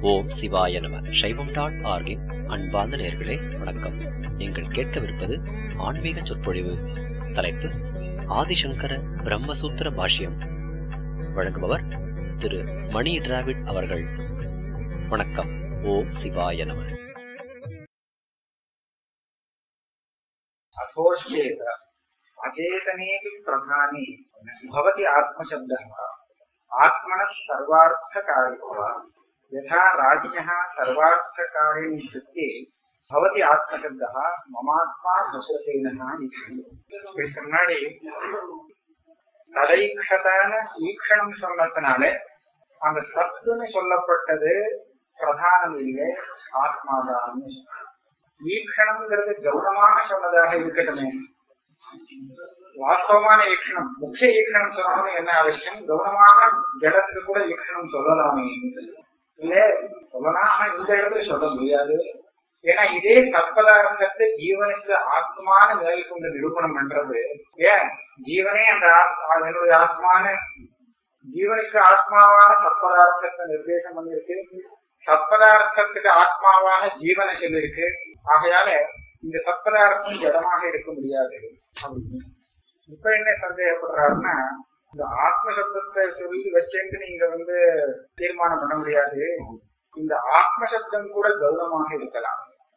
ஓம் சிவாய நம சைவம் டாட் ஆர்கின் அன்பார்ந்த நேர்களே வணக்கம் நீங்கள் கேட்கவிருப்பது ஆன்மீக சொற்பொழிவு தலைப்பு ஆதிசங்கர பிரம்மசூத்திர பாஷ்யம் வழங்குபவர் திரு மணி டிராவிட் அவர்கள் வணக்கம் ஓம் சிவாய நம अथोष्येत अचेतनेऽपि प्रधाने भवति आत्मशब्दः आत्मनः सर्वार्थकारित्वा यथा राज्ञः सर्वार्थकारिणी कृत्ये भवति आत्मशब्दः ममात्मा भसतेनः इति இதுக்கு முன்னாடி ததைக்ஷதான ஈக்ஷணம் சொன்னதுனால அந்த சத்துன்னு சொல்லப்பட்டது பிரதானம் இல்லை ஆத்மாதான் ஈக்ஷணம்ங்கிறது கௌரவமாக சொன்னதாக இருக்கட்டுமே வாஸ்தவமான ஈக்ஷணம் முக்கிய ஈக்ஷணம் சொல்லணும் என்ன அவசியம் கௌரவமாக ஜடத்துக்கு கூட ஈக்ஷணம் சொல்லலாமே இல்ல சொல்லலாம் ஆனா இந்த இடத்துல சொல்ல முடியாது ஏன்னா இதே தற்பதார்த்தத்தை ஜீவனுக்கு ஆத்மான நிலை கொண்டு நிரூபணம் பண்றது ஏன் ஜீவனே அந்த ஆத்மா என்னுடைய ஆத்மான ஜீவனுக்கு ஆத்மாவான தற்பதார்த்தத்தை நிர்தேசம் பண்ணிருக்கு சத்பதார்த்தத்துக்கு ஆத்மாவான ஜீவனை சொல்லிருக்கு ஆகையால இந்த சத்பதார்த்தம் ஜடமாக இருக்க முடியாது அப்படின்னு இப்ப என்ன சந்தேகப்படுறாருன்னா இந்த ஆத்ம சப்தத்தை சொல்லி வச்சேன்னு நீங்க வந்து தீர்மானம் பண்ண முடியாது இந்த ஆத்ம சப்தம் கூட கௌரவமாக இருக்கலாம்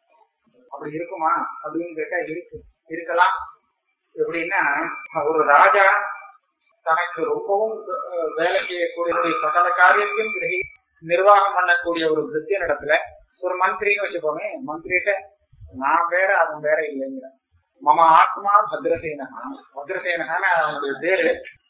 அப்படி இருக்குமா அப்படின்னு கேட்டா இருக்கு இருக்கலாம் எப்படின்னா ஒரு ராஜா தனக்கு ரொம்பவும் அஹ், வேலை செய்யக்கூடிய சகல காரியத்தையும் கிரகி நிர்வாகம் பண்ணக்கூடிய ஒரு கிருத்திய இடத்துல ஒரு மந்திரின்னு வச்சுக்கோமே மந்திரிட்ட நான் வேற அவன் வேற இல்லைங்கிற மம ஆத்மா பத்ரசேனகா பத்ரசேனகான்னு அவனுடைய பேரு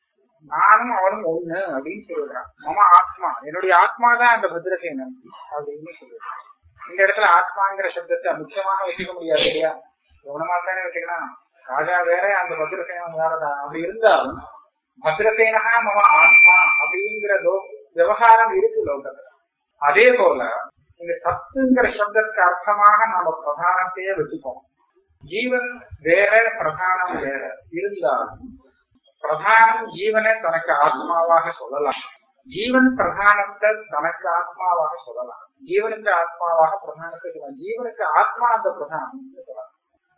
நானும் அவனும் ஒண்ணு அப்படின்னு சொல்லிடுறான் மம ஆத்மா என்னுடைய ஆத்மா தான் அந்த பத்ரசேனன் அப்படின்னு சொல்லிடுறான் இந்த இடத்துல ஆத்மாங்கிற சப்தத்தை முக்கியமாக வச்சுக்க முடியாது இல்லையா கவனமா தானே வச்சுக்கலாம் ராஜா வேற அந்த பத்ரசேனன் வேறதான் அப்படி இருந்தாலும் பத்ரசேனகா மம ஆத்மா அப்படிங்கிற லோ விவகாரம் இருக்கு லோகத்துல அதே போல இந்த சத்துங்கிற சப்தத்துக்கு அர்த்தமாக நாம பிரதானத்தையே வச்சுப்போம் ஜீவன் வேற பிரதானம் வேற இருந்தாலும் பிரதானம் ஜீவனை தனக்கு ஆத்மாவாக சொல்லலாம் ஜீவன் பிரதானத்தை தனக்கு ஆத்மாவாக சொல்லலாம் ஜீவனுக்கு ஆத்மாவாக பிரதானத்தை சொல்லலாம் ஜீவனுக்கு ஆத்மா அந்த பிரதானம் சொல்லலாம்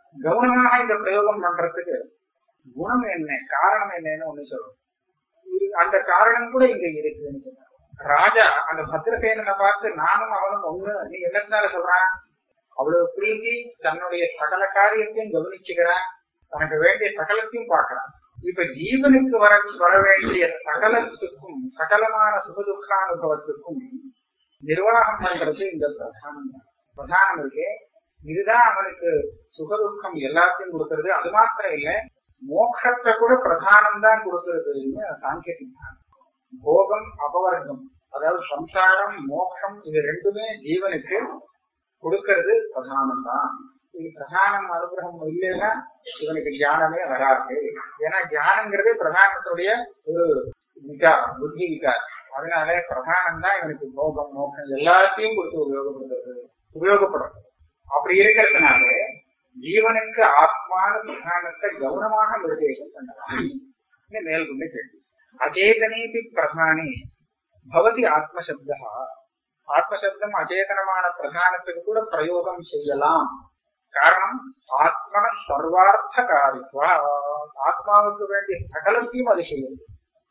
கவனமாக இந்த பிரயோகம் பண்றதுக்கு குணம் என்ன காரணம் என்னன்னு ஒண்ணு சொல்லணும் இது- அந்த காரணம் கூட இங்க இருக்குன்னு சொன்னார் ராஜா அந்த பத்திரசேனனை பார்த்து நானும் அவனும் ஒண்ணு நீ என்னத்தினால சொல்றான் அவ்வளவு பிரீத்தி தன்னுடைய சகல காரியத்தையும் கவனிச்சுக்கிறான் தனக்கு வேண்டிய சகலத்தையும் பார்க்கறான் இப்ப ஜீவனுக்கு வர வர வேண்டிய சகலத்துக்கும் சகலமான சுகதுக்கானுபவத்துக்கும் நிர்வாகம் பண்றது இந்த பிரதானம் தான். பிரதானம் இருக்கே இதுதான் அவனுக்கு சுகதுக்கம் எல்லாத்தையும் கொடுக்கறது அது மாத்திரம் இல்ல மோட்சத்தை கூட பிரதானம் தான் கொடுக்கறதுன்னு சாங்கிய சித்தாந்தம் போகம் அபவர்க்கம் அதாவது சம்சாரம் மோட்சம் இது ரெண்டுமே ஜீவனுக்கு கொடுக்கறது பிரதானம் தான் இது பிரதானம் அனுகிரகம் இல்லைன்னா இவனுக்கு ஞானமே வராது ஏன்னா ஞானங்கிறது பிரதானத்துடைய ஒரு விகாரம் புத்தி விகாரம் அதனால பிரதானம் தான் இவனுக்கு போகம் மோட்சம் எல்லாத்தையும் கொடுத்து உபயோகப்படுறது உபயோகப்படுறது அப்படி இருக்கிறதுனால ஜீவனுக்கு ஆத்மான பிரதானத்தை கவனமாக நிர்தேசம் பண்ணலாம் இது மேல்கொண்ட கேள்வி அச்சேதனேபி பிரதானே பவதி ஆத்மசப்தா ஆத்மசப்தம் அச்சேதனமான பிரதானத்துக்கு கூட பிரயோகம் செய்யலாம் காரணம் ஆத்மன சர்வார்த்த காரித்வா ஆத்மாவுக்கு வேண்டிய சகலத்தையும் அது செய்யும்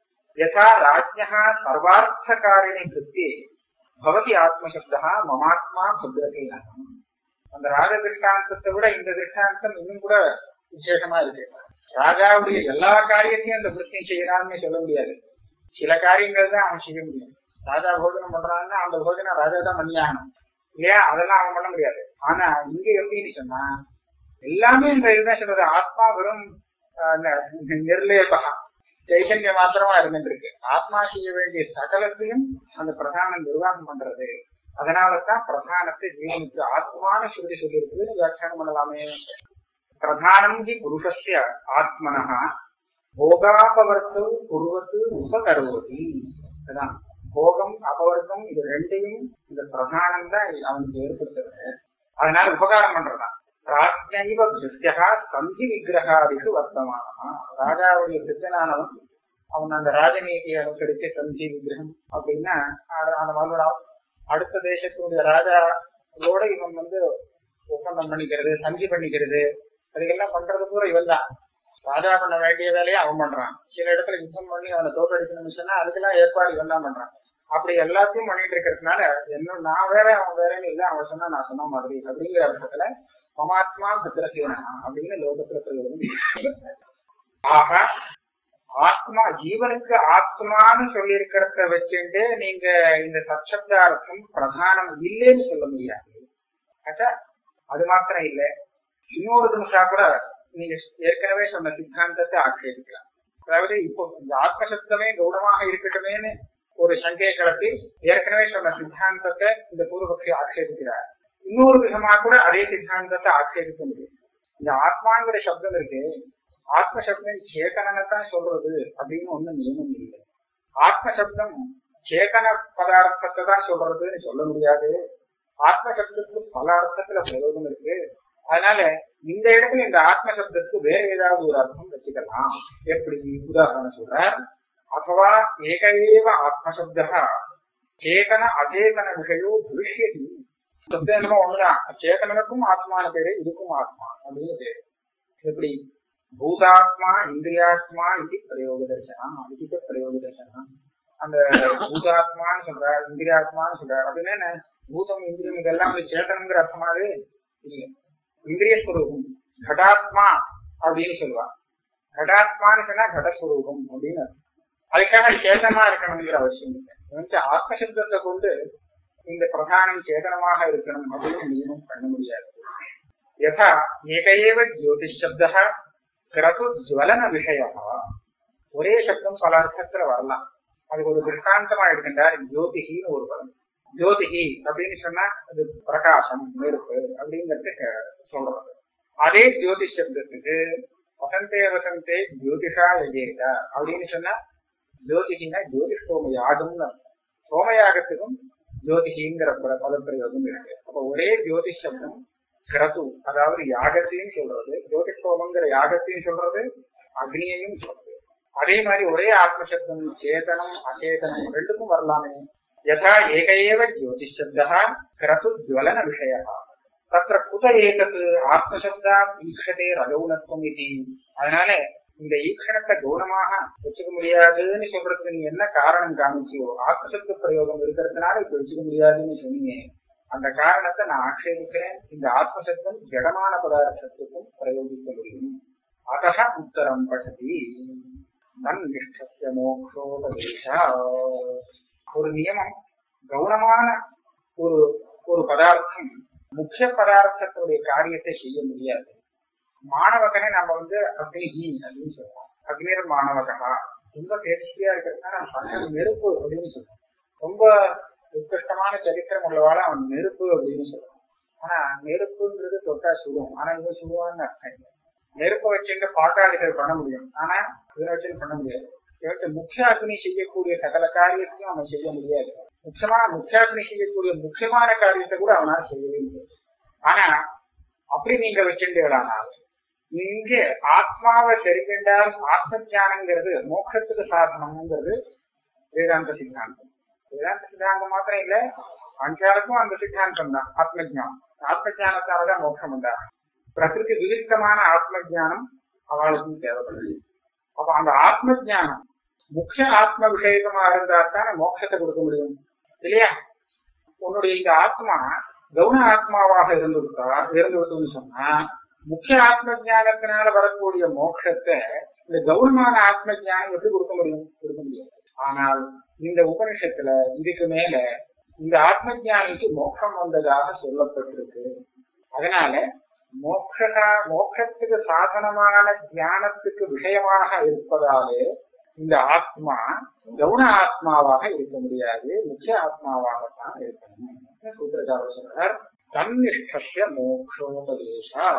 யதா ராஜ்யா சர்வார்த்த காரிணி கிருத்தியே பவதி ஆத்மசப்தா மமாத்மா பத்ரதேன அந்த ராஜ திருஷ்டாந்தத்தை விட இந்த திருஷ்டாந்தம் இன்னும் கூட விசேஷமா இருக்கு ராஜாவுடைய எல்லா காரியத்தையும் அந்த கிருத்தியம் செய்யறான்னு சொல்ல முடியாது சில காரியங்கள் தான் அவன் செய்ய முடியும் ராஜா போஜனம் பண்றான்னா அந்த போஜனம் ராஜா தான் பண்ணியாகணும் இல்லையா அதெல்லாம் அவன் பண்ண முடியாது ஆனா இங்க எப்படின்னு சொன்னா எல்லாமே இந்த இதுதான் சொல்றது ஆத்மா வெறும் ஆஹ், ந- நிர்லேபா சைத்தன்யம் மாத்திரமா இருந்துட்டு இருக்கு ஆத்மா செய்ய வேண்டிய சகலத்தையும் அந்த பிரதானம் நிர்வாகம் பண்றது அதனாலதான் பிரதானத்தை ஜீவனுக்கு ஆத்மான சொல்லி சொல்லியிருக்குன்னு வியாக்கியானம் பண்ணலாமே பிரதானம் ஹி புருஷஸ்ய ஆத்மனः போகாபவர்த்தோ குருவத்து உபகரோதி அதான் போகம் அபவர்க்கம் இது ரெண்டையும் இந்த பிரதானம் தான் அவனுக்கு ஏற்படுத்துறது அதனால உபகாரம் பண்றதான் ராஜ்யைவ கிருத்தியா சந்தி விக்கிரகாதிக்கு வர்த்தமானமா ராஜாவுடைய கிருத்தனானவன் அவன் அந்த ராஜநீதியை அனுசரித்து சந்தி விக்கிரகம் அப்படின்னா அது அந்த மறுபடியும் அடுத்த தேசத்தினுடைய ராஜாவோட இவன் வந்து ஒப்பந்தம் பண்ணிக்கிறது சந்தி பண்ணிக்கிறது அதுக்கெல்லாம் பண்றது பூரா இவன் தான் ராஜா பண்ண வேண்டிய வேலையை அவன் பண்றான் சில இடத்துல யுத்தம் பண்ணி அவனை தோற்கடிக்கணும்னு சொன்னா அதுக்கெல்லாம் ஏற்பாடு இவன் தான் பண்றான் அப்படி எல்லாத்தையும் பண்ணிட்டு இருக்கிறதுனால என்ன நான் வேற அவன் வேறன்னு இல்லை அவன் சொன்னா நான் சொன்ன மாதிரி அப்படிங்கிற அர்த்தத்துல மமாத்மா புத்திரசீவனா அப்படின்னு லோகத்துல சொல்லுவது ஆக ஆத்மா ஜீவனுக்கு ஆத்மான்னு சொல்லி இருக்கிறத வச்சுட்டு நீங்க இந்த சச்சப்தார்த்தம் பிரதானம் இல்லைன்னு சொல்ல முடியாது ஆச்சா அது மாத்திரம் இல்ல இன்னொரு நிமிஷம் கூட நீங்க ஏற்கனவே சொன்ன சித்தாந்தத்தை ஆட்சேபிக்கலாம் அதாவது இப்போ இந்த ஆத்மசப்தமே கௌடமாக இருக்கட்டுமேன்னு ஒரு சங்கையை கிளப்பி ஏற்கனவே சொன்ன சித்தாந்தத்தை இந்த பூர்வபக்ஷி ஆட்சேபிக்கிறார் இன்னொரு விதமா கூட அதே சித்தாந்தத்தை ஆட்சேபிக்க முடியும் இந்த ஆத்மாங்கிற சப்தம் இருக்கு ஆத்ம சப்தம் சேகனனை தான் சொல்றது அப்படின்னு ஒண்ணும் நியமம் இல்லை ஆத்ம சப்தம் சேகன பதார்த்தத்தை தான் சொல்றதுன்னு சொல்ல முடியாது ஆத்ம சப்தத்துக்கு பல அர்த்தத்துல பிரயோகம் இருக்கு அதனால இந்த இடத்துல இந்த ஆத்ம சப்தத்துக்கு வேற ஏதாவது ஒரு அர்த்தம் வச்சுக்கலாம் எப்படி உதாரணம் சொல்றார் அथवा ஏக ஏவ ஆத்மசப்தா சேகன அச்சேதன விஷயோ புருஷ்யதி சப்தம் என்னமோ ஒண்ணுதான் சேகனனுக்கும் ஆத்மான பேரு இதுக்கும் ஆத்மா அப்படின்னு பேரு எப்படி பூதாத்மா இந்திரியாத்மா இது பிரயோக தர்சனம் இது பிரயோக தர்சனம் அந்த பூதாத்மான்னு சொல்றார் இந்திரியாத்மான்னு சொல்றார் அப்படின்னு என்ன பூதம் இந்திரியம் இதெல்லாம் வந்து சேதனங்கிற அர்த்தமாவே இல்லை இந்திரிய ஸ்வரூபம் கடாத்மா அப்படின்னு சொல்லுவான் கடாத்மான்னு சொன்னா கடஸ்வரூபம் அப்படின்னு அர்த்தம். அதுக்காக சேதனமா இருக்கணுங்கிற அவசியம் இல்லை வந்து ஆத்மசப்தத்தை கொண்டு இந்த பிரதானம் சேதனமாக இருக்கணும் அப்படின்னு நியமம் பண்ண முடியாது யதா ஏகையேவ ஜோதிஷ் சப்தா கிரது ஜுவலன விஷயா ஒரே சப்தம் பல அர்த்தத்துல வரலாம் அதுக்கு ஒரு திருஷ்டாந்தமா எடுக்கின்றார் ஜோதிகின்னு ஒரு பதம் ஜோதிகி அப்படின்னு சொன்னா அது பிரகாசம் நெருப்பு அப்படிங்கிறது அஹ், சொல்றது அதே ஜோதிஷ் சப்தத்துக்கு வசந்தே வசந்தே ஜோதிஷா எஜேத அப்படின்னு சொன்னா ஜோதிகினா ஜோதிஷ் சோம யாகம்னு அர்த்தம். சோமயாகத்துக்கும் ஜோதிகிங்கிற பத- பதப்பிரயோகம் இருக்கு அப்ப ஒரே ஜோதிஷ் சப்தம் கிரது அதாவது யாகத்தையும் சொல்றது ஜோதிஷ் சோமங்கிற யாகத்தையும் சொல்றது அக்னியையும் சொல்றது அதே மாதிரி ஒரே ஆத்மசப்தம் சேதனம் அச்சேதனம் ரெண்டுக்கும் வரலாமே யதா ஏக ஏவ ஜோதிஷ் சப்தா கிரது ஜுவலன விஷய தத்திர குத ஏதத் ஆத்மசப்தா ஈக்ஷதே ரஜௌனத்துவம் இது அதனால இந்த ஈக்ஷணத்தை கௌனமாக வச்சுக்க முடியாதுன்னு சொல்றதுக்கு நீ என்ன காரணம் காமிச்சியோ ஆத்மசப்த பிரயோகம் இருக்கிறதுனால இப்ப வச்சுக்க முடியாதுன்னு சொன்னீங்க அந்த காரணத்தை நான் ஆட்சேபிக்கிறேன் இந்த ஆத்மசப்தம் ஜடமான பதார்த்தத்துக்கும் பிரயோகிக்க முடியும் அத்தக உத்தரம் பசதி தன்னிஷ்டஸ்ய மோக்ஷோபதேசா ஒரு நியமம் கௌனமான ஒரு ஒரு பதார்த்தம் முக்கிய பதார்த்தத்துடைய காரியத்தை செய்ய முடியாது மாணவகனை நம்ம வந்து அக்னிஹி அப்படின்னு சொல்றோம் அக்னிர் மாணவகா ரொம்ப தேர்ச்சியா இருக்கிறதுனால அவன் நெருப்பு அப்படின்னு சொல்றோம் ரொம்ப உத்கிருஷ்டமான சரித்திரம் உள்ளவாள் அவன் நெருப்பு அப்படின்னு சொல்றான் ஆனா நெருப்புன்றது தொட்டா சுடும் ஆனா இவன் சுடுவான்னு அர்த்தம் இல்லை நெருப்பை வச்சுட்டு பாட்டாளிகள் பண்ண முடியும் ஆனா இவனை வச்சு பண்ண முடியாது இவற்றை முக்கிய அக்னி செய்யக்கூடிய சகல காரியத்தையும் அவன் செய்ய முடியாது முக்கியமா முக்கியாக்னி செய்யக்கூடிய முக்கியமான காரியத்தை கூட அவனால் செய்யவே முடியாது ஆனா அப்படி நீங்க வச்சுட்டீங்களானால் இங்க ஆத்மாவை தெரிவித்தால் ஆத்ம ஞானங்கிறது மோட்சத்துக்கு சாதனம்ங்கிறது வேதாந்த சித்தாந்தம் வேதாந்த சித்தாந்தம் மாத்திரம் இல்ல அஞ்சாருக்கும் அந்த சித்தாந்தம் தான் ஆத்ம ஜானம் ஆத்ம ஜானத்தாலதான் மோட்சம் உண்டாகும் பிரகிருதி விருத்தமான ஆத்ம ஜானம் அவளுக்கும் தேவைப்படுது அப்ப அந்த ஆத்ம ஜானம் முக்கிய ஆத்ம விஷயமா இருந்தா தானே மோட்சத்தை கொடுக்க முடியும் இல்லையா உன்னுடைய இந்த ஆத்மா கவுன ஆத்மாவாக இருந்துவிட்டா இருந்துவிட்டுன்னு சொன்னா முக்கிய ஆத்ம ஜானத்தினால வரக்கூடிய மோட்சத்தை இந்த கௌனமான ஆத்ம ஜானம் எப்படி கொடுக்க முடியும் கொடுக்க முடியாது ஆனால் இந்த உபனிஷத்துல இதுக்கு மேல இந்த ஆத்ம ஜானிக்கு மோட்சம் வந்ததாக சொல்லப்பட்டிருக்கு அதனால மோக்ஷா மோட்சத்துக்கு சாதனமான ஞானத்துக்கு விஷயமாக இருப்பதாலே இந்த ஆத்மா கவுன ஆத்மாவாக இருக்க முடியாது முக்கிய ஆத்மாவாகத்தான் இருக்கணும் சூத்திரக்காரர் சொல்றார் தன்னிஷ்டசிய மோக்ஷோபதேசா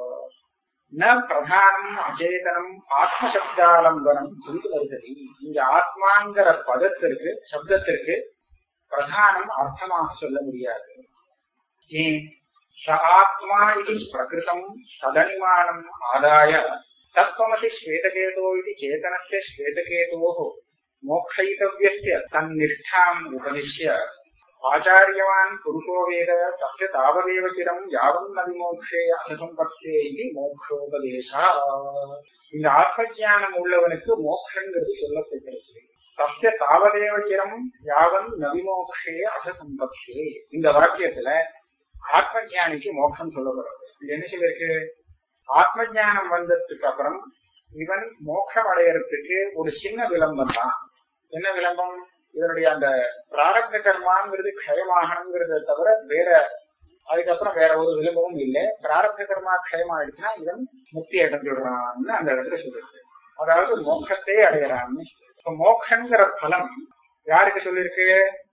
ந பிரதானம் அச்சேதனம் ஆத்மசப்தாலம்பனம் இது வருகிறது இந்த ஆத்மாங்கிற பதத்திற்கு சப்தத்திற்கு பிரதானம் அர்த்தமாக சொல்ல முடியாது ஏன் ச ஆத்மா இது பிரகிருதம் ததனிமானம் ஆதாய தத்வமசி ஸ்வேதகேதோ இது சேதனஸ்ய ஸ்வேதகேதோः மோக்ஷயிतव्यस्य தன்னிஷ்டாம் உபனிஷ்ய ஆச்சாரியவான் புருஷோ வேத தஸ்ய தாவதேவ சிரம் யாவன் நவிமோக்ஷே அசம்பத்தே இது மோக்ஷோபதேசா இந்த ஆத்மஜானம் உள்ளவனுக்கு மோக்ஷங்கிறது சொல்லப்பட்டிருக்கு தஸ்ய தாவதேவ சிரம் யாவன் நவிமோக்ஷே அசம்பத்தே இந்த வாக்கியத்துல ஆத்மஜானிக்கு மோட்சம் சொல்லப்படுறது இது என்ன சொல்லிருக்கு ஆத்மஜானம் வந்ததுக்கு அப்புறம் இவன் மோட்சம் அடையறதுக்கு ஒரு சின்ன விளம்பம் தான் என்ன விளம்பம் இதனுடைய அந்த பிராரப்த கர்மாங்கிறது க்ஷயமாகணுங்கிறத தவிர வேற அதுக்கப்புறம் வேற ஒரு விளம்பமும் இல்லை பிராரப்த கர்மா க்ஷயமாயிடுச்சுன்னா இவன் முக்தி அடைஞ்சுடுறான்னு அந்த இடத்துல சொல்லிருக்கு அதாவது மோட்சத்தை அடையறான்னு இப்ப மோட்சங்கிற பலம் யாருக்கு சொல்லிருக்கு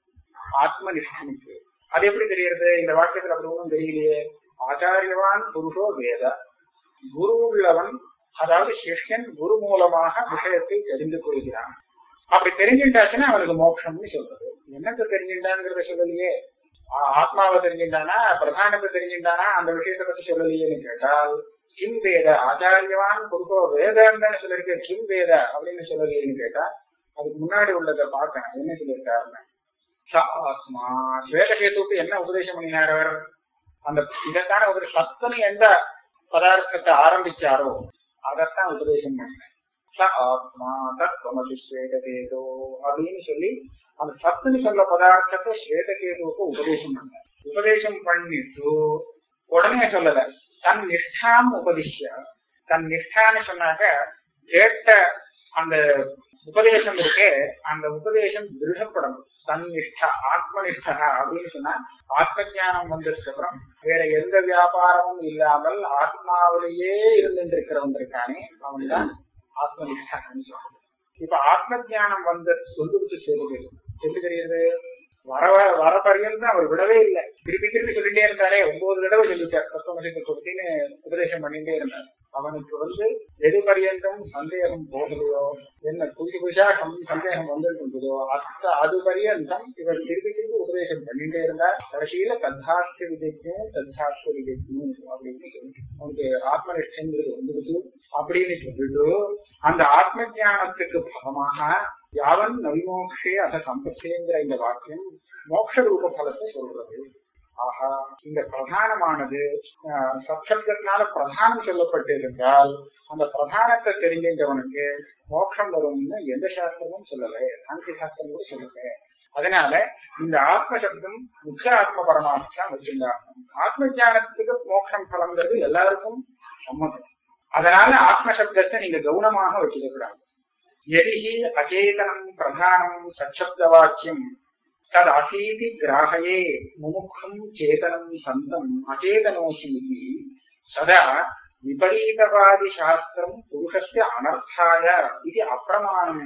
ஆத்மனிஷ்டனுக்கு அது எப்படி தெரியறது இந்த வாக்கியத்துல அப்படி ஒன்றும் தெரியலையே ஆச்சாரியவான் புருஷோ வேத குரு உள்ளவன் அதாவது சிஷ்யன் குரு மூலமாக விஷயத்தை தெரிந்து கொள்கிறான் அப்படி தெரிஞ்சுட்டாச்சுன்னா அவனுக்கு மோட்சம்னு சொல்றது என்னத்தை தெரிஞ்சுட்டாங்கிறத சொல்லலையே ஆ- ஆத்மாவை தெரிஞ்சுட்டானா பிரதானத்தை தெரிஞ்சுட்டானா அந்த விஷயத்தை பத்தி சொல்லலையேன்னு கேட்டால் கிம் வேத ஆச்சாரியவான் புருஷோ வேதன்னு தானே சொல்லிருக்கு கிம் வேத அப்படின்னு சொல்லலையேன்னு கேட்டா அதுக்கு முன்னாடி உள்ளதை பார்க்கணும் என்ன சொல்லியிருக்காருன்னு ச ஆத்மா ஸ்வேதகேதுவுக்கு என்ன உபதேசம் பண்ணினார் அவர் அந்த இதைத்தான ஒரு சத்தனு எந்த பதார்த்தத்தை ஆரம்பிச்சாரோ அதைத்தான் உபதேசம் பண்ணேன் ச ஆத்மா தத்வமசி ஸ்வேதகேதோ அப்படின்னு சொல்லி அந்த சத்துன்னு சொல்ல பதார்த்தத்தை ஸ்வேதகேதுவுக்கு உபதேசம் பண்ணேன் உபதேசம் பண்ணிட்டு உடனே சொல்லல தன் நிஷ்டாம் உபதிஷ்ய தன் நிஷ்டான்னு சொன்னாக்க கேட்ட அந்த உபதேசம் இருக்கே அந்த உபதேசம் திருடப்படணும் தன்னிஷ்டா ஆத்மனிஷ்டா அப்படின்னு சொன்னா ஆத்ம ஞானம் வந்ததுக்கு அப்புறம் வேற எந்த வியாபாரமும் இல்லாமல் ஆத்மாவிலேயே இருந்துட்டு இருக்கிறவன் இருக்கானே அவன் தான் ஆத்மனிஷ்டான்னு சொல்றான் இப்ப ஆத்ம ஞானம் வந்து சொல்லுவிட்டு சேருது எப்படி தெரியுது வர வர- வர பரியந்தம் அவர் விடவே இல்லை திருப்பி திருப்பி சொல்லிட்டே இருந்தாரே ஒன்பது தடவை சொல்லிட்டார் தத்துவமசித்த கொடுத்தின்னு உபதேசம் பண்ணிட்டே இருந்தார் அவனுக்கு வந்து எது பரியந்தம் சந்தேகம் போகலையோ என்ன புதுசு புதுசா சம்- சந்தேகம் வந்துட்டு இருந்ததோ அத்த அது பரியந்தம் இவர் திருப்பி திருப்பி உபதேசம் பண்ணிட்டே இருந்தார் கடைசியில தத்தார்த்த விதைக்கு தத்தார்த்த விதைக்கு அப்படின்னு சொல்லி அவனுக்கு ஆத்மனிஷ்டங்கிறது வந்துடுது அப்படின்னு சொல்லிட்டு அந்த ஆத்ம ஞானத்துக்கு பலமாக யாவன் நவிமோக்ஷே அத சம்பத்தேங்கிற இந்த வாக்கியம் மோட்ச ரூப பலத்தை சொல்றது ஆஹா இந்த பிரதானமானது ஆஹ், சத்சப்தத்தினால பிரதானம் சொல்லப்பட்டிருந்தால் அந்த பிரதானத்தை தெரிஞ்சின்றவனுக்கு மோட்சம் வரும்னு எந்த சாஸ்திரமும் சொல்லல சாந்தி சாஸ்திரம் கூட சொல்லல அதனால இந்த ஆத்ம சப்தம் முக்கிய ஆத்ம பரமாத்மா வச்சிருந்தாங்க ஆத்ம ஞானத்துக்கு மோட்சம் பலங்கிறது எல்லாருக்கும் சம்மதம் அதனால ஆத்ம சப்தத்தை நீங்க கவனமாக வச்சுக்கூடாது எரிஹி அச்சேதனம் பிரதானம் சச்சப்தவாக்கியம் தது அசீதி கிராஹயே முமுக்ஷம் சேதனம் சந்தம் அச்சேதனோசீதி சதா விபரீதவாதி சாஸ்திரம் புருஷஸ்ய அனர்த்தாய இது அப்பிரமாணம்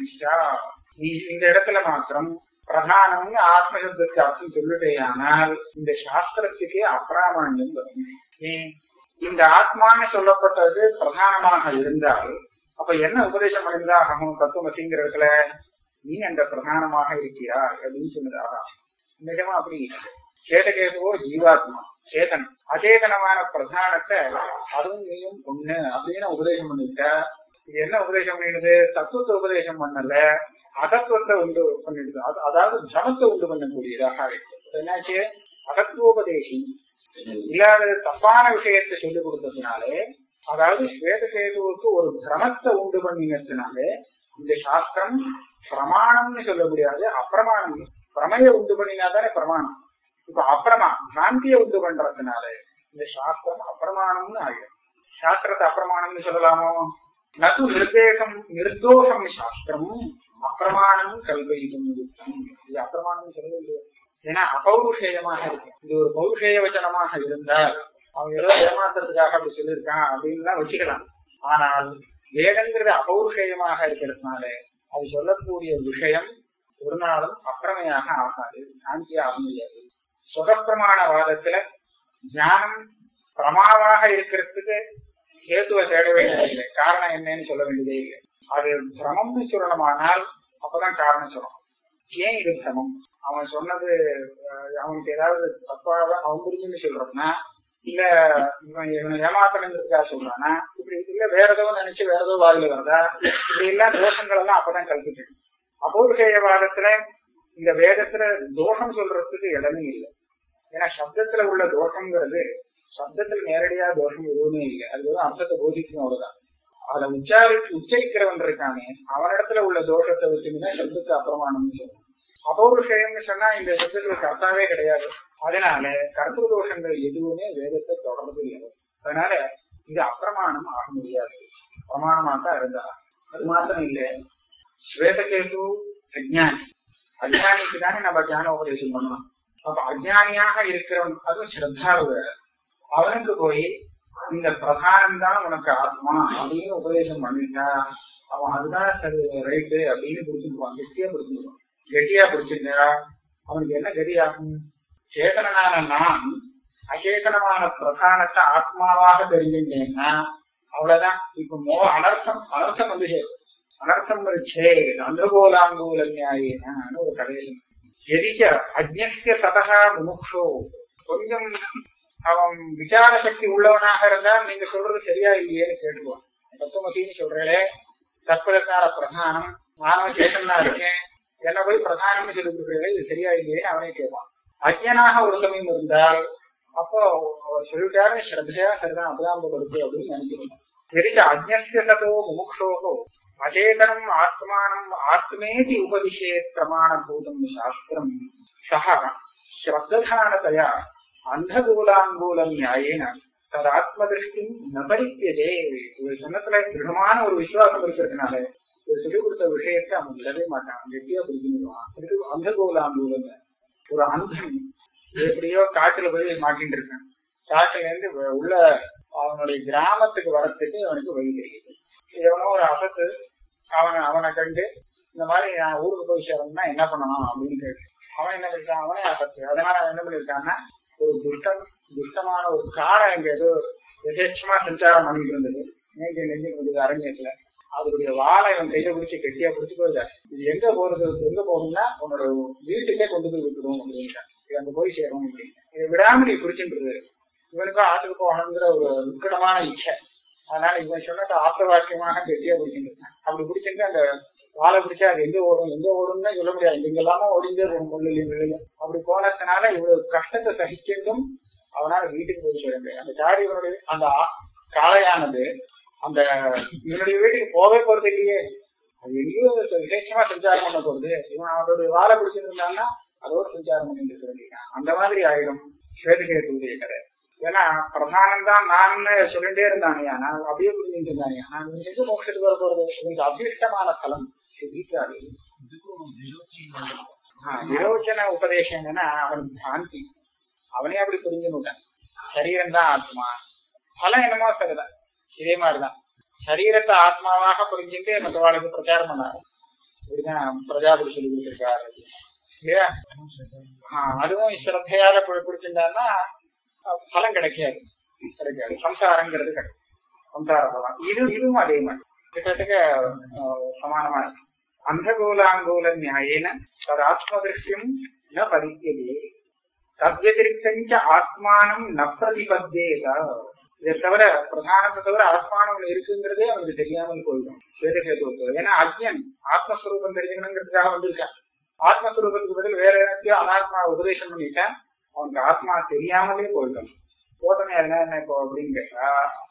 இந்த இடத்துல மாத்திரம் பிரதானம்னு ஆத்மசப்தத்துக்கு அர்த்தம் சொல்லிட்டேயானால் இந்த சாஸ்திரத்துக்கே அப்பிராமாண்யம் வரும் ஏன் இந்த ஆத்மான்னு சொல்லப்பட்டது பிரதானமாக இருந்தால் அப்ப என்ன உபதேசம் பண்ணிருந்தா அகம் தத்துவமசிங்கிற இடத்துல நீ அந்த பிரதானமாக இருக்கிறாய் அப்படின்னு சொன்னதாக நிஜமா அப்படி இல்லை. சேதகேதுவோ ஜீவாத்மா சேதனம் அச்சேதனமான பிரதானத்தை அதுவும் நீயும் ஒண்ணு அப்படின்னு உபதேசம் பண்ணிட்ட இது என்ன உபதேசம் பண்ணிடுது தத்துவத்தை உபதேசம் பண்ணல அதத்துவத்தை உண்டு பண்ணிடுது அது- அதாவது ஜமத்தை உண்டு பண்ணக்கூடியதாக இருக்கு இப்ப என்னாச்சு அகத்துவோபதேசி இல்லாத தப்பான விஷயத்தை சொல்லிக் கொடுத்ததுனாலே அதாவது ஸ்வேதகேதுவுக்கு ஒரு பிரமத்தை உண்டு பண்ணினதுனாலே இந்த சாஸ்திரம் பிரமாணம்னு சொல்ல முடியாது அப்பிரமாணம் பிரமைய உண்டு பண்ணினாதானே பிரமாணம் இப்ப அப்பிரமா பிராந்திய உண்டு பண்றதுனால இந்த சாஸ்திரம் அப்பிரமாணம்னு ஆகிடும் சாஸ்திரத்தை அப்பிரமாணம்னு சொல்லலாமோ நது நிர்தேசம் நிர்தோஷம் சாஸ்திரம் அப்பிரமாணம் கல்வியும் இது அப்பிரமாணம் சொல்லவே இல்லையா ஏன்னா அபௌருஷேயமாக இருக்கு இது ஒரு பௌருஷேய வச்சனமாக இருந்தால் அவன் ஏதோ ஏமாத்துறதுக்காக அப்படி சொல்லியிருக்கான் அப்படின்லாம் வச்சுக்கலாம் ஆனால் வேதங்கிறது அபௌருஷேயமாக இருக்கிறதுனால அது சொல்லக்கூடிய விஷயம் ஒரு நாளும் அப்பிரமையாக ஆகாது சாந்தி ஆக முடியாது சுகப்பிரமாண வாதத்துல ஞானம் பிரமாவாக இருக்கிறதுக்கு ஹேத்துவை தேட வேண்டியதில்லை காரணம் என்னன்னு சொல்ல வேண்டியதே இல்லை அது பிரமம்னு சொல்லணுமானால் அப்பதான் காரணம் சொல்லணும் ஏன் இது பிரமம் அவன் சொன்னது அஹ், அவனுக்கு ஏதாவது தப்பாக அவன் புரிஞ்சுன்னு சொல்றான்னா இல்ல இவன் இவனை ஏமாத்தணுங்கிறதுக்காக சொல்றானா இப்படி இல்ல வேற ஏதோ நினைச்சு வேற ஏதோ வாயில வருதா இப்படி எல்லாம் தோஷங்கள் எல்லாம் அப்பதான் கல்பிட்டு அப்போருஷேயவாதத்துல இந்த வேதத்துல தோஷம் சொல்றதுக்கு இடமே இல்லை ஏன்னா சப்தத்துல உள்ள தோஷங்கிறது சப்தத்துல நேரடியா தோஷம் எதுவுமே இல்லை அது வெறும் அர்த்தத்தை போதிக்கணும் அவ்வளவுதான் அதை உச்சாரி உச்சரிக்கிறவன் இருக்கானே அவனிடத்துல உள்ள தோஷத்தை வச்சுன்னா சப்தத்தை அப்பிரமாணம்னு சொல்லுவான் அபௌருஷயம்னு சொன்னா இந்த சப்தத்துக்கு கர்த்தாவே கிடையாது அதனால கர்த்தൃ தோஷங்கள் எதுவுமே வேதத்தை தொடர்பு இல்லை அதனால இது அப்பிரமாணம் ஆக முடியாது பிரமாணமா தான் இருந்தா அது மாத்திரம் இல்லை ஸ்வேதகேது அஜ்ஞானி அஜ்ஞானிக்கு தானே நம்ம ஞான உபதேசம் பண்ணணும் அப்ப அஜ்ஞானியாக இருக்கிறவன் அதுவும் ஸ்ரத்தாரு அவனுக்கு போய் இந்த பிரதானம் தான் உனக்கு ஆத்மா அப்படின்னு உபதேசம் பண்ணிட்டா அவன் அதுதான் சரி ரைட்டு அப்படின்னு பிடிச்சிருப்பான் கெட்டியா பிடிச்சிருப்பான் கெட்டியா பிடிச்சிருந்தா அவனுக்கு என்ன கதி ஆகும் சேதனனான நான் அச்சேதனமான பிரதானத்தை ஆத்மாவாக தெரிஞ்சுட்டேன்னா அவ்வளவுதான் இப்ப மோ அனர்த்தம் அனர்த்தம் வந்து சேரும் அனர்த்தம் வச்சே அந்தகோலாங்கூல நியாயேன்னு ஒரு கதையில் எதிக்க அஜ்ஞஸ்ய சதகா முமுக்ஷோ கொஞ்சம் அவன் விசார சக்தி உள்ளவனாக இருந்தா நீங்க சொல்றது சரியா இல்லையேன்னு கேட்டுக்குவான் தத்துவமத்தின்னு சொல்றே தற்பதற்கால பிரதானம் நானும் சேத்தனா இருக்கேன் என்ன போய் பிரதானம்னு சொல்லி கொடுக்குறீங்க இது சரியா இல்லையே அவனே கேட்பான் அஜ்ஞனாக ஒரு சமயம் இருந்தால் அப்போ அவர் சொல்லிட்டாரு ஸ்ரத்தையா சரிதான் அப்பதான் இருக்கு அப்படின்னு நினைக்கிறேன் எரிச்ச அஜ்ஞஸ்ய சதோ முமுக்ஷோகோ அச்சேதனம் ஆத்மானம் ஆத்மேதி உபதிஷேத் பிரமாணபூதம் சாஸ்திரம் சக ஸ்ரத்தானதயா அந்தகூலாங்கூல நியாயேன ததாத்மதிருஷ்டி நபரித்தியதே ஒரு சொன்னத்துல திருடமான ஒரு விசுவாசம் இருக்கிறதுனால ஒரு சொல்லிக் கொடுத்த விஷயத்தை அவன் விடவே மாட்டான் கெட்டியா புரிஞ்சுடுவான் இது அந்தகோலாங்கூலம் ஒரு அந்தன் எப்படியோ காட்டுல போய் மாட்டிட்டு இருக்கான் காட்டுல இருந்து வ- உள்ள அவனுடைய கிராமத்துக்கு வரத்துக்கு அவனுக்கு வழி தெரியுது எவனோ ஒரு அசத்து அவனை அவனை கண்டு இந்த மாதிரி நான் ஊருக்கு போய் சேரணும்னா என்ன பண்ணணும் அப்படின்னு கேட்டு அவன் என்ன பண்ணிருக்கான் அவனே அசத்து அதனால அவன் என்ன பண்ணிருக்கான்னா ஒரு துஷ்டம் துஷ்டமான ஒரு காரை அங்க ஏதோ எதேச்சமா சஞ்சாரம் பண்ணிட்டு இருந்தது நேற்று நெஞ்சு இருந்தது அரண்யத்துல அதனுடைய வாழை அவன் கையில பிடிச்சி கெட்டியா பிடிச்சி போயிருக்காரு இது எங்க போறது எங்க போகணும்னா உன்னோட வீட்டுக்கே கொண்டு போய் விட்டுடும் அப்படின்ட்டான் இது அங்க போய் சேரும் அப்படின்னு இதை விடாம நீ பிடிச்சிட்டு இவனுக்கும் ஆற்றுக்கு போகணுங்கிற ஒரு உக்கடமான இச்சை அதனால இவன் சொன்னது ஆத்த வாக்கியமாக கெட்டியா பிடிச்சிட்டு இருக்கான் அப்படி பிடிச்சிட்டு அந்த வாழை பிடிச்சா அது எங்க ஓடும் எங்க ஓடும்னு சொல்ல முடியாது எங்க எல்லாமே ஓடிந்தே ஒரு முள்ளிலையும் விழுகும் அப்படி போனதுனால இவ்வளவு கஷ்டத்தை சகிச்சிருந்தும் அவனால வீட்டுக்கு போய் சேர முடியாது அந்த காரி இவனுடைய அந்த ஆ- காளையானது அந்த இவனுடைய வீட்டுக்கு போகவே போறது இல்லையே அது எங்கேயோ விசேஷமா சஞ்சாரம் பண்ண போறது இவன் அவனுடைய வாழை பிடிச்சிருந்தான்னா அதோட சஞ்சாரம் பண்ணிட்டு இருக்க வேண்டியதான் அந்த மாதிரி ஆயிடும் ஸ்வேதகேதுடைய கதை ஏன்னா பிரதானம் தான் நான் சொல்லிட்டே இருந்தானியா நான் அப்படியே புரிஞ்சுட்டு இருந்தானியா நான் எங்க மோட்சத்துக்கு வர போறது எனக்கு அபிஷ்டமான பலம் சித்திக்காது ஆஹ் விரோச்சன உபதேசம் என்னன்னா அவனுக்கு சாந்தி அவனே அப்படி புரிஞ்சுனுட்டான் சரீரம் தான் ஆத்மா பலம் என்னமோ சரிதான் இதே மாதிரிதான் சரீரத்தை ஆத்மாவாக புரிஞ்சுட்டு மற்றவாளுக்கு பிரச்சாரம் பண்ணாரு இப்படிதான் பிரஜாபதி சொல்லி கொடுத்திருக்காரு இல்லையா ஆஹ் அதுவும் ஸ்ரத்தையால பிடிச்சிருந்தான்னா பலம் கிடைக்காது கிடைக்காது சம்சாரங்கிறது கிடைக்கும் சம்சார பலம் இது இதுவும் அதே மாதிரி கிட்டத்தட்ட ஆஹ், சமானமா இருக்கு அந்தகோலாங்கோல நியாயேன ததாத்மதிருஷ்டியம் ந பரித்தியதே தத்வதிரிக்தஞ்ச ஆத்மானம் ந பிரதிபத்தேத இதை தவிர பிரதானத்தை தவிர ஆத்மானம் ஒண்ணு இருக்குங்கிறதே அவனுக்கு தெரியாமல் போயிடும் ஸ்வேதகேதுவத்தில் ஏன்னா அஜ்யன் ஆத்மஸ்வரூபம் தெரிஞ்சுக்கணுங்கிறதுக்காக வந்திருக்கான் ஆத்மஸ்வரூபத்துக்கு பதில் வேற ஏதாச்சும் அனாத்மா உபதேசம் பண்ணிட்டேன் அவனுக்கு ஆத்மா தெரியாமலே போயிடும் போட்டனே என்ன என்ன இப்போ அப்படின்னு கேட்டா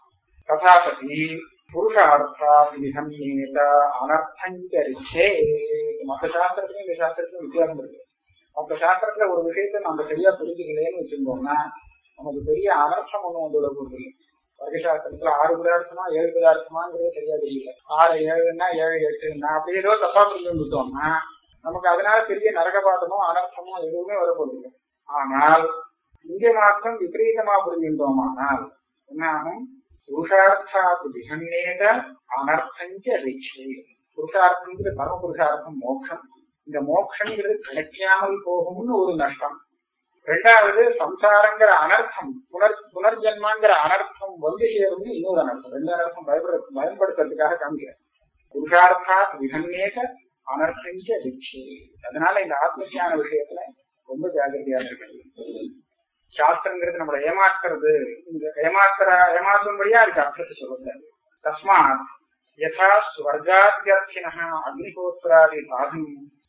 ததாபதி புருஷார்த்தா விசம்யேத அனர்த்தஞ்சரிச்சே மற்ற சாஸ்திரத்துக்கும் இந்த சாஸ்திரத்துக்கும் வித்தியாசம் இருக்கு மற்ற சாஸ்திரத்துல ஒரு விஷயத்தை நம்ம சரியா புரிஞ்சுக்கலைன்னு வச்சிருந்தோம்னா நமக்கு பெரிய அனர்த்தம் ஒண்ணும் வந்து விட போறது இல்லை வர்க்கசாஸ்திரத்துல ஆறு பதார்த்தமா ஏழு பதார்த்தமாங்கிறது சரியா தெரியல ஆறு ஏழுன்னா ஏழு எட்டுன்னா அப்படி ஏதோ தப்பா புரிஞ்சு வந்துட்டோம்னா நமக்கு அதனால பெரிய நரகபாதமோ அனர்த்தமோ எதுவுமே வரப்போறது இல்லை ஆனால் இங்கே மாத்திரம் விபரீதமா புரிஞ்சுட்டோமானால் என்ன ஆகும் புருஷார்த்தாத்து விசன்னேத அனர்த்தஞ்ச ரிச்சை புருஷார்த்தங்கிறது பரம புருஷார்த்தம் மோட்சம் இந்த மோட்சங்கிறது கிடைக்காமல் போகும்னு ஒரு நஷ்டம் ரெண்டாவது சம்சாரங்கிற அனர்த்தம் புனர் புனர்ஜன்மாங்கிற அனர்த்தம் வந்து சேரும்னு இன்னொரு அனர்த்தம் ரெண்டு அனர்த்தம் பயப்பட பயன்படுத்துறதுக்காக காமிக்கிறேன் புருஷார்த்தா விதன்னேக அனர்த்தஞ்ச ரிச்சை அதனால இந்த ஆத்மஞான விஷயத்துல ரொம்ப ஜாகிரதையா இருக்கு சாஸ்திரங்கிறது நம்மளை ஏமாத்துறது இந்த ஏமாத்துற ஏமாத்தும்படியா அதுக்கு அர்த்தத்தை சொல்லக்கூடாது தஸ்மாத் யதா ஸ்வர்காத்யர்த்தின அக்னிகோத்திராதி சாதனம்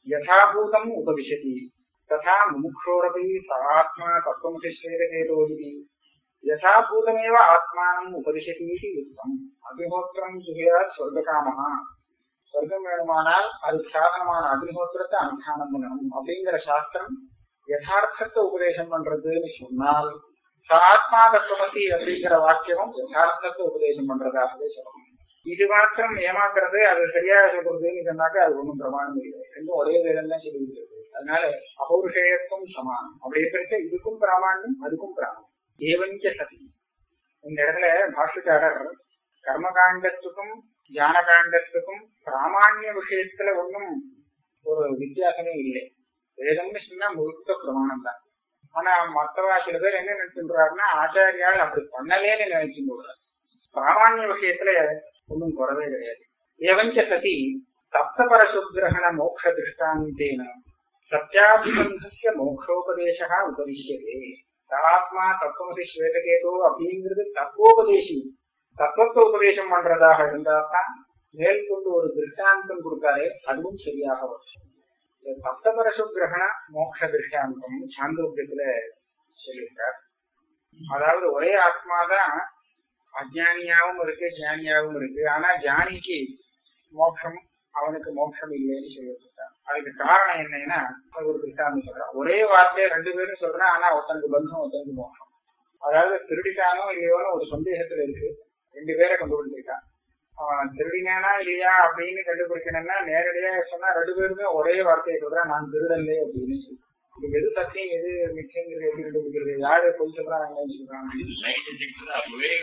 யதாபூதம் உபவிசதி ததா முமுक्षोरपि சாத்மா தத்துவமசி ஸ்வேதகேதோ இதி யதாபூதமேவ ஆத்மானம் உபதிஷதி இது யுக்தம் அக்னிஹோத்திரம் ஜுகையாத் சொர்க்ககாமஹா சொர்க்கம் வேணுமானால் அதுக்கு சாதனமான அக்னிஹோத்திரத்தை அனுஷ்டானம் பண்ணணும் அப்படிங்கிற சாஸ்திரம் யதார்த்தத்தை உபதேசம் பண்றதுன்னு சொன்னால் ஆத்மா தத்துவமசி அப்படிங்கிற வாக்கியமும் யதார்த்தத்தை உபதேசம் பண்றதாகவே சொல்லணும் இது மாத்திரம் ஏமாத்துறது அது சரியாக சொல்றதுன்னு சொன்னாக்க அது ஒண்ணும் பிரமாணம் இல்லை ரெண்டும் ஒரே வேதம் தான் சொல்லிவிடுறது அதனால அபௌருஷேயத்துவம் சமானம் அப்படி இருக்கிற இதுக்கும் பிராமாண்யம் அதுக்கும் பிராமணம் ஏவஞ்ச சதி இந்த இடத்துல பாஷ்யக்காரர் கர்மகாண்டத்துக்கும் ஞானகாண்டத்துக்கும் பிராமாண்ய விஷயத்துல ஒன்றும் ஒரு வித்தியாசமே இல்லை வேதம்னு சொன்னா முழுக்க பிரமாணம் தான் ஆனா மற்றவா சில பேர் என்ன நினைச்சுன்றாருன்னா ஆச்சாரியால் அப்படி பண்ணலேன்னு நினைச்சு போடுறாரு பிராமாண்ய விஷயத்துல ஒன்றும் குறவே கிடையாது ஏவஞ்ச சதி சப்தபரசுக்கிரகண மோக்ஷ திருஷ்டாந்தேன சத்யாபிபந்தஸ்ய மோக்ஷோபதேசா உபதிஷ்யதே ஆத்மா தத்துவமசி ஸ்வேதகேதோ அப்படிங்கிறது தத்துவோபதேசி தத்துவத்தை உபதேசம் பண்றதாக இருந்தா தான் மேற்கொண்டு ஒரு திருஷ்டாந்தம் கொடுத்தாலே அதுவும் சரியாக வரும் சப்தபரசு கிரகண மோட்ச திருஷ்டாந்தம் சாந்தோக்கியத்துல சொல்லியிருக்கார் அதாவது ஒரே ஆத்மாதான் அஜானியாவும் இருக்கு ஜானியாவும் இருக்கு ஆனா ஜானிக்கு மோட்சம் அவனுக்கு மோட்சம் இல்லைன்னு சொல்லியிருக்கான் அதுக்கு காரணம் என்னன்னா ஒரு திருஷ்டாந்தம் சொல்றான் ஒரே வார்த்தையை ரெண்டு பேரும் சொல்றான் ஆனா ஒருத்தனுக்கு பந்தம் ஒருத்தனுக்கு மோட்சம் அதாவது திருடிட்டானோ இல்லையோன்னு ஒரு சந்தேகத்துல இருக்கு ரெண்டு பேரை கண்டுபிடிச்சிருக்கான் அவன் திருடினானா இல்லையா அப்படின்னு கண்டுபிடிக்கணும்னா நேரடியா சொன்னா ரெண்டு பேருமே ஒரே வார்த்தையை சொல்றான் நான் திருடல்லே அப்படின்னு சொல்லி இது எது சத்தியம் எது மிச்சங்கிறது எப்படி கண்டுபிடிக்கிறது யாரு பொய் சொல்றாங்கன்னு சொல்றாங்க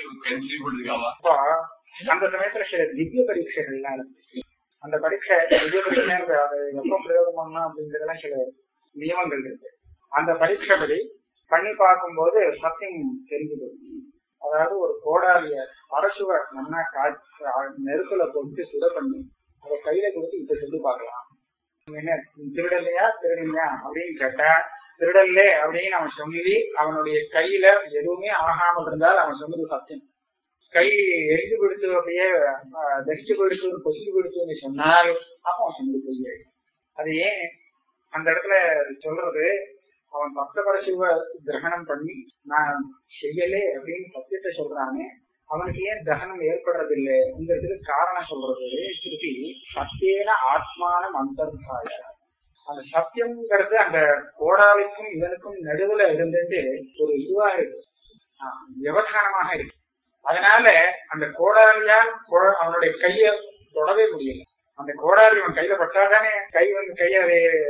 அப்போ அந்த சமயத்துல சில திவ்ய பரீட்சைகள்லாம் இருக்கு அந்த பரீட்சை திவ்ய பரீட்சை அதை எப்ப பிரயோகம் பண்ணணும் அப்படிங்கறதெல்லாம் சில நியமங்கள் இருக்கு அந்த பரீட்சைப்படி பண்ணி பார்க்கும்போது சத்தியம் தெரிஞ்சு போகுது அதாவது ஒரு கோடாலிய அரசுவ நல்லா காய்ச்சி நெருப்புல போட்டு சுட பண்ணி அதை கையில கொடுத்து இப்ப சொல்லி பார்க்கலாம் என்ன திருடலையா திருடலையா அப்படின்னு கேட்டா திருடல்லே அப்படின்னு அவன் சொல்லி அவனுடைய கையில எதுவுமே ஆகாமல் இருந்தால் அவன் சொன்னது சத்தியம் கை எரிஞ்சு கொடுத்து அப்படியே தரிச்சு கொடுத்து பொசிச்சு கொடுத்துன்னு சொன்னால் அப்போ அவன் சொன்னது பொய்ய அது ஏன் அந்த இடத்துல சொல்றது அவன் பக்தபரசிவ கிரகணம் பண்ணி நான் செய்யலே அப்படின்னு சத்தியத்தை சொல்றானே அவனுக்கு ஏன் தகனம் ஏற்படுறதில்லைங்கிறதுக்கு காரணம் சொல்றது திருப்பி சத்தியன ஆத்மான அந்தர்பாய அந்த சத்தியம்ங்கிறது அந்த கோடாலிக்கும் இவனுக்கும் நடுவுல இருந்துட்டு ஒரு இதுவா இருக்கு விவகாரமாக இருக்கு அதனால அந்த கோடாலியால் அவனுடைய கைய தொடவே முடியல அந்த கோடாலி அவன் கையில பட்டாதானே கை வந்து கையை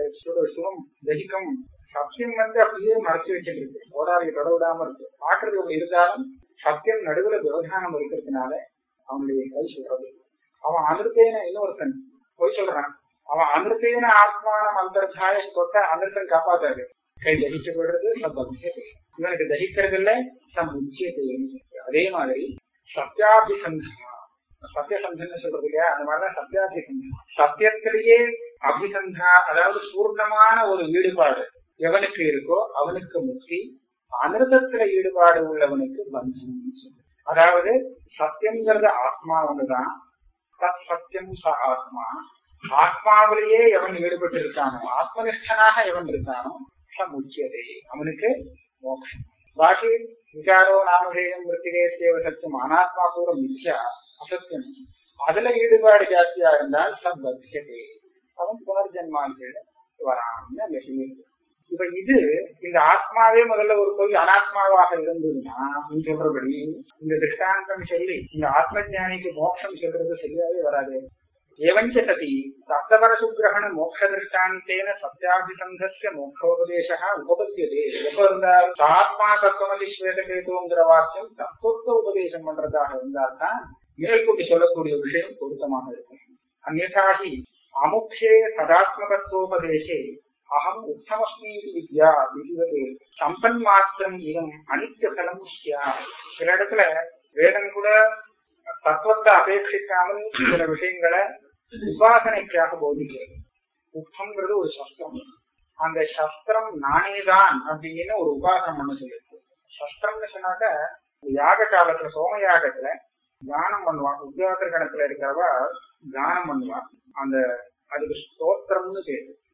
சுடும் தகிக்கும் சத்தியம் வந்து அப்படியே மறைச்சு வச்சுட்டு இருக்கு கோடாலியை தொட விடாம இருக்கு பாக்குறது ஒண்ணு இருந்தாலும் சத்தியம் நடுவுல விவகாரம் இருக்கிறதுனால அவனுடைய கை சொல்றது அவன் அமிர்தேன இன்னொருத்தன் போய் சொல்றான் அவன் அமிர்தேன ஆத்மான அந்தர்தாய தொட்ட அமிர்தம் காப்பாத்தாரு கை தகிச்சு போடுறது சம்பவிச்சது இவனுக்கு தகிக்கிறது இல்ல சம் உச்சியத்தை அதே மாதிரி சத்யாபிசந்தா சத்தியசந்தன் சொல்றது இல்லையா அந்த மாதிரிதான் சத்தியாபிசந்தா சத்தியத்திலேயே அபிசந்தா அதாவது பூர்ணமான ஒரு ஈடுபாடு எவனுக்கு இருக்கோ அவனுக்கு முக்தி அமிர்தத்துல ஈடுபாடு உள்ளவனுக்கு பந்தம் அதாவது சத்தியம்ங்கிறது ஆத்மா ஒண்ணுதான் தத் சத்தியம் ச ஆத்மா ஆத்மாவிலேயே எவன் ஈடுபட்டு இருக்கானோ ஆத்மனிஷ்டனாக எவன் இருக்கானோ சமுச்சியதே அவனுக்கு மோட்சம் பாக்கி விகாரோ நாமதேயம் மிருத்திகே சேவ சத்தியம் அனாத்மா கூட மித்யா அசத்தியம் அதுல ஈடுபாடு ஜாஸ்தியா இருந்தால் சப் பத்தியதே அவன் புனர்ஜன்மான்கள் வரான்னு அந்த சொல்லியிருக்கு இப்ப இது இந்த ஆத்மாவே முதல்ல ஒரு பொய் அனாத்மாவாக இருந்ததுன்னா நீ சொல்றபடி இந்த திருஷ்டாந்தம் சொல்லி இந்த ஆத்ம ஜானிக்கு மோட்சம் சொல்றது சரியாவே வராது ஏவஞ்ச சதி சப்தபரசுகிரகண மோட்ச திருஷ்டாந்தேன சத்யாபிசந்தஸ்ய மோட்சோபதேசா உபபத்தியதே எப்ப இருந்தால் ஆத்மா தத்துவமதி ஸ்வேதகேதுங்கிற வாக்கியம் தத்துவத்தை உபதேசம் பண்றதாக இருந்தால்தான் மேற்கூட்டி சொல்லக்கூடிய விஷயம் பொருத்தமாக இருக்கும் அந்நாகி அமுக்ஷே சதாத்மகத்துவோபதேசே அகம் உத்தமஸ்மி வித்யா விதிவதே சம்பன் மாத்திரம் இதம் அனித்திய பலம் சில இடத்துல வேதம் கூட தத்துவத்தை அபேட்சிக்காமல் சில விஷயங்களை உபாசனைக்காக போதிக்கிறது உத்தம்ங்கிறது ஒரு சஸ்திரம் அந்த சஸ்திரம் நானேதான் அப்படின்னு ஒரு உபாசனம் பண்ண சொல்லியிருக்கு சஸ்திரம்னு சொன்னாக்க யாக காலத்துல சோம யாகத்துல தானம் பண்ணுவான் உத்தியோகர் கணக்குல இருக்கிறவ தானம் பண்ணுவான் அந்த அதுக்கு ஸ்தோத்திரம்னு பேரு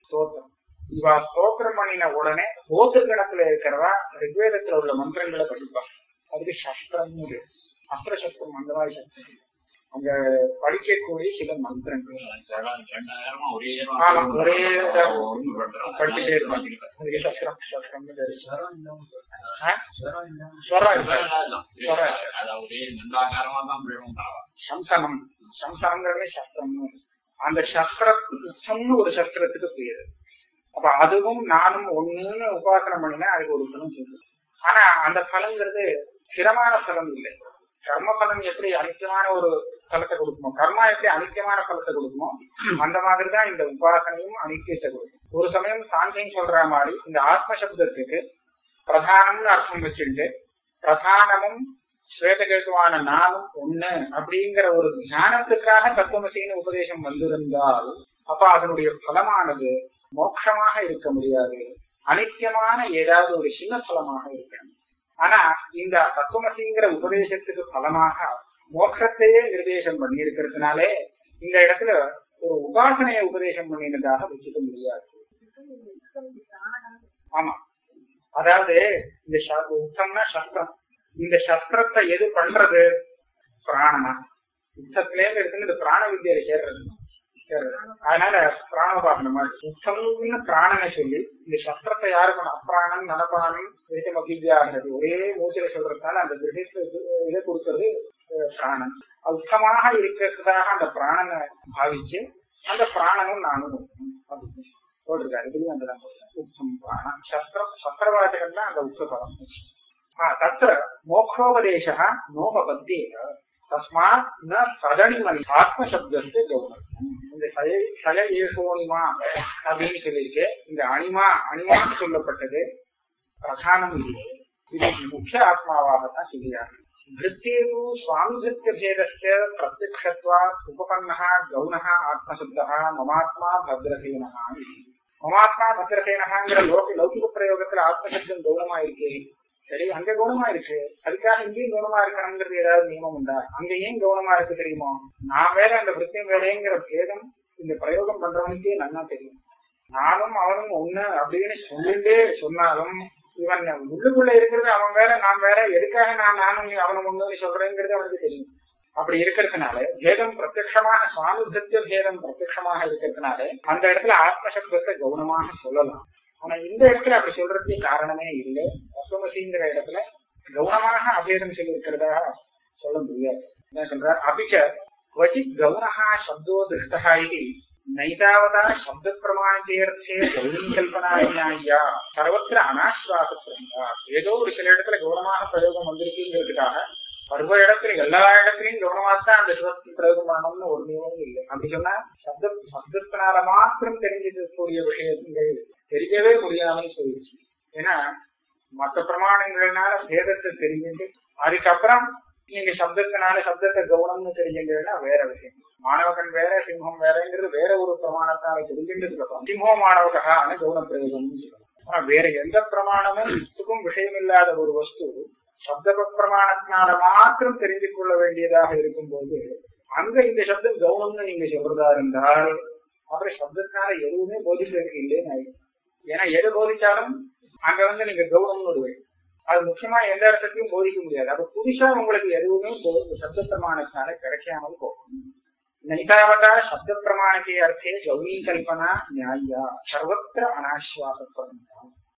ஸ்தோத்திரம் இவா ஸ்தோத்திரம் பண்ணின உடனே போத்து கணக்குல இருக்கிறவா ரிக்வேதத்துல உள்ள மந்திரங்களை படிப்பாங்க அதுக்கு சஸ்திரம்னு பேரு. அஸ்திர சஸ்திரம் அந்த மாதிரி சஸ்திரம் அங்க படிக்கக்கூடிய சில மந்திரங்கள் ரெண்டாயிரமா ஒரே ஆமா, ஒரே இதை ஒண்ணு பண்றோம். படிச்சுட்டே இருப்பாங்க அதுக்கு சஸ்திரம் சஸ்திரம்னு பேரு. ஆ? ஸ்வரம் இல்லாம. ஸ்வரம் இல்ல. ஸ்வரம் இல்ல. ஸ்வரம் இல்ல. அதாவது நந்தாகாரமா தான் போயிடும் சம்சனம் சம்சனங்கிறதே சஸ்திரம்னு அந்த சஸ்திரம்னு ஒரு சஸ்திரத்துக்கு பேரு அப்ப அதுவும் நானும் ஒண்ணுன்னு உபாசனம் பண்ணினா அதுக்கு ஒரு பலம் சொல்லுது ஆனா அந்த பலங்கிறது ஸ்திரமான பலம் இல்லை கர்ம பலன் எப்படி அனித்தியமான ஒரு பலத்தை கொடுக்குமோ கர்மா எப்படி அனித்தியமான பலத்தை கொடுக்குமோ அந்த மாதிரி தான் இந்த உபாசனையும் அனித்தியத்தை கொடுக்கும் ஒரு சமயம் சாங்கியம் சொல்ற மாதிரி இந்த ஆத்ம சப்தத்துக்கு பிரதானம்னு அர்த்தம் வச்சுட்டு பிரதானமும் ஸ்வேதகேதுவான நானும் ஒண்ணு அப்படிங்கிற ஒரு ஞானத்துக்காக தத்துவமசின்னு உபதேசம் வந்திருந்தால் அப்ப அதனுடைய பலமானது மோட்சமாக இருக்க முடியாது அனித்தியமான ஏதாவது ஒரு சின்ன பலமாக இருக்கணும் ஆனா இந்த தத்துவமசிங்கிற உபதேசத்துக்கு பலமாக மோட்சத்தையே நிர்தேசம் பண்ணி இருக்கிறதுனாலே இந்த இடத்துல ஒரு உபாசனையை உபதேசம் பண்ணினதாக வச்சுக்க முடியாது ஆமா அதாவது இந்த ச- உத்தம்னா சஸ்திரம் இந்த சஸ்திரத்தை எது பண்றது பிராணனா யுத்தத்திலே இருந்து இந்த பிராண வித்தியில சேர்றது சேர்றது. அதனால பிராணோபாசனம் மாதிரி யுத்தம்னு பிராணனை சொல்லி இந்த சஸ்திரத்தை யாரு பண்ண அப்பிராணன் நனபானம் விருத்தம் அபிவியாகிறது ஒரே மூச்சில சொல்றதுனால அந்த கிரகத்துல இதை கொடுக்கறது அஹ், பிராணன் அது உத்தமாக இருக்கிறதாக அந்த பிராணனை பாவிச்சு அந்த பிராணனும் நானும் அப்படின்னு போட்டிருக்காரு இதுலயும் அந்த உத்தம் பிராணம் சஸ்திரம் சஸ்திரவாச்சகம் தான் அந்த உத்தபலம் ஆ, தत्र மோக்ஷோபதேசः நோபபத்தேக தஸ்மாத் ந சதனிமணி ஆத்மசப்தத்து கௌரவம் இந்த சய சய ஏசோனிமா அப்படின்னு சொல்லியிருக்கு இந்த அனிமா அனிமான்னு சொல்லப்பட்டது பிரதானம் இல்லை இது முக்கிய ஆத்மாவாகத்தான் சொல்கிறார் விருத்தேது சுவாமிகிருத்திய பேதஸ்ய பிரத்யக்ஷத்வா உபபன்னः கௌணः ஆத்மசப்தः மமாத்மா பத்ரசேனः மமாத்மா பத்ரசேனஹாங்கிற லோக லௌகிக பிரயோகத்துல ஆத்மசப்தம் கௌனமா இருக்கே சரி அங்க கவனமா இருக்கு அதுக்காக இங்கேயும் கவனமா இருக்கணுங்கிறது ஏதாவது நியமம் உண்டா அங்க ஏன் கவனமா இருக்கு தெரியுமா நான் வேற அந்த விருத்தியம் வேறேங்கிற பேதம் இந்த பிரயோகம் பண்றவனுக்கே நல்லா தெரியும் நானும் அவனும் ஒண்ணு அப்படின்னு சொல்லிட்டே சொன்னாலும் இவன் உள்ளுக்குள்ள இருக்கிறது அவன் வேற நான் வேற எதுக்காக நான் நானும் அவனும் ஒண்ணுன்னு சொல்றேங்கிறது அவனுக்கு தெரியும் அப்படி இருக்கிறதுனால பேதம் பிரத்யட்சமாக சுவாமிபத்திய பேதம் பிரத்யட்சமாக இருக்கிறதுனால அந்த இடத்துல ஆத்மசப்தத்தை கவனமாக சொல்லலாம் ஆனா இந்த இடத்துல அப்படி சொல்றதுக்கு காரணமே இல்லை தத்துவமசிங்கிற இடத்துல கவனமாக அபேதம் சொல்லியிருக்கிறதா சொல்ல முடியாது என்ன சொல்றார் அபிச்ச क्वचित् गौरः शब्दो दृष्टः इति नैतावता शब्दप्रमाणेऽर्थे கல்பனாயா சர்வத்திர அனாஸ்வாசத்திரா ஏதோ ஒரு சில இடத்துல கவனமாக பிரயோகம் வந்திருக்குங்கிறதுக்காக பருவ இடத்துல எல்லா இடத்துலயும் கவனமாத்தான் அந்த சிவத்தின் பிரயோகம் பண்ணணும்னு ஒரு நியமமும் இல்லை அப்படி சொன்னா சப்த சப்தத்தினால மாத்திரம் தெரிஞ்சிருக்கக்கூடிய விஷயங்கள் தெரியவே முடியாமல் போயிடுச்சு ஏன்னா மற்ற பிரமாணங்கள்னால பேதத்தை தெரிஞ்சுட்டு அதுக்கப்புறம் நீங்க சப்தத்தினால சப்தத்தை கவனம்னு தெரிஞ்சுங்கன்னா வேற விஷயம் மாணவகன் வேற சிம்மம் வேறங்கிறது வேற ஒரு பிரமாணத்தால தெரிஞ்சுட்டதுக்கு அப்புறம் சிம்மோ மாணவகான கவன பிரயோகம்னு சொல்லலாம் ஆனா வேற எந்த பிரமாணமும் இதுக்கும் விஷயம் இல்லாத ஒரு வஸ்து சப்த பிரமாணத்தினால மாத்திரம் தெரிந்து கொள்ள வேண்டியதாக இருக்கும்போது அங்க இந்த சப்தம் கவனம்னு நீங்க சொல்றதா இருந்தால் அப்புறம் சப்தத்தினால எதுவுமே போதிக்கிறதுக்கு இல்லைன்னு ஆயிடும் ஏன்னா எது போதிச்சாலும் அங்க வந்து நீங்க கௌரவம்னு வருவீங்க அது முக்கியமா எந்த இடத்துலயும் போதிக்க முடியாது அப்ப புதுசா உங்களுக்கு எதுவுமே போ- சப்த பிரமாணத்தினால கிடைக்காமல் போகும் நைதாவதா சப்த பிரமாணத்தை அர்த்தே கௌரி கல்பனா நியாயா சர்வத்திர அனாஸ்வாசம்